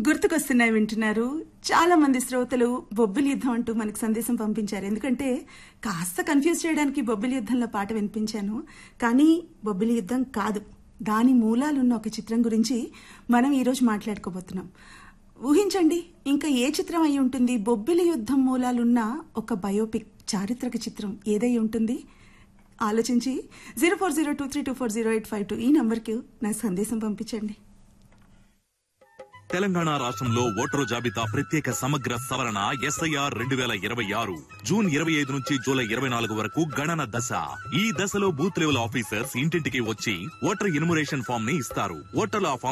గుర్తుకొస్తున్నాయి వింటున్నారు చాలా మంది శ్రోతలు బొబ్బిలి యుద్ధం అంటూ మనకు సందేశం పంపించారు ఎందుకంటే కాస్త కన్ఫ్యూజ్ చేయడానికి బొబ్బిలి యుద్ధంలో పాట వినిపించాను కానీ బొబ్బిలి యుద్ధం కాదు దాని మూలాలున్న ఒక చిత్రం గురించి మనం ఈరోజు మాట్లాడుకోబోతున్నాం ఊహించండి ఇంకా ఏ చిత్రం అయి ఉంటుంది బొబ్బిలి యుద్ధం మూలాలున్న ఒక బయోపిక్ చారిత్రక చిత్రం ఏదై ఉంటుంది ఆలోచించి zero four zero two three two four zero eight five two ఈ నంబర్కి నా సందేశం పంపించండి తెలంగాణ రాష్ట్రంలో ఓటరు జాబితా ప్రత్యేక సమగ్ర సవరణ ఎస్ఐఆర్ రెండు వేల ఇరవై ఆరు జూన్ ఇరవై ఐదు నుంచి జూలై ఇరవై నాలుగు వరకు గణన దశ ఈ దశలో బూత్ లెవెల్ ఆఫీసర్స్ ఇంటింటికి వచ్చి ఓటర్ ఇన్మురేషన్ ఫామ్ ని ఇస్తారు ఓటర్లు ఆ ఫామ్